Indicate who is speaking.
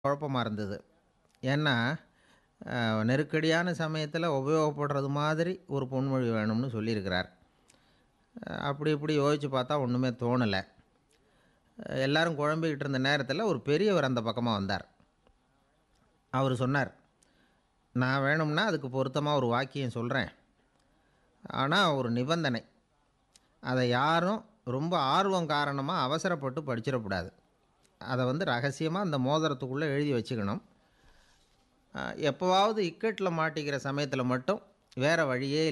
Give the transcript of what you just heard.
Speaker 1: குழப்பமா இருந்தது ஏன்னா அஹ், நெருக்கடியான சமயத்தில் உபயோகப்படுறது மாதிரி ஒரு பொன்மொழி வேணும்னு சொல்லியிருக்கிறார் அஹ், அப்படி இப்படி யோசித்து பார்த்தா ஒன்றுமே தோணலை எல்லாரும் குழம்பிக்கிட்டு இருந்த நேரத்தில் ஒரு பெரியவர் அந்த பக்கமாக வந்தார் அவர் சொன்னார் நான் வேணும்னா அதுக்கு பொருத்தமாக ஒரு வாக்கியம் சொல்கிறேன் ஆனால் ஒரு நிபந்தனை அதை யாரும் ரொம்ப ஆர்வம் காரணமாக அவசரப்பட்டு படிச்சிடக்கூடாது அதை வந்து ரகசியமாக அந்த மோதிரத்துக்குள்ளே எழுதி வச்சுக்கணும் அஹ் எப்போவாவது இக்கட்டில் மாட்டிக்கிற சமயத்தில் மட்டும் வேறு வழியே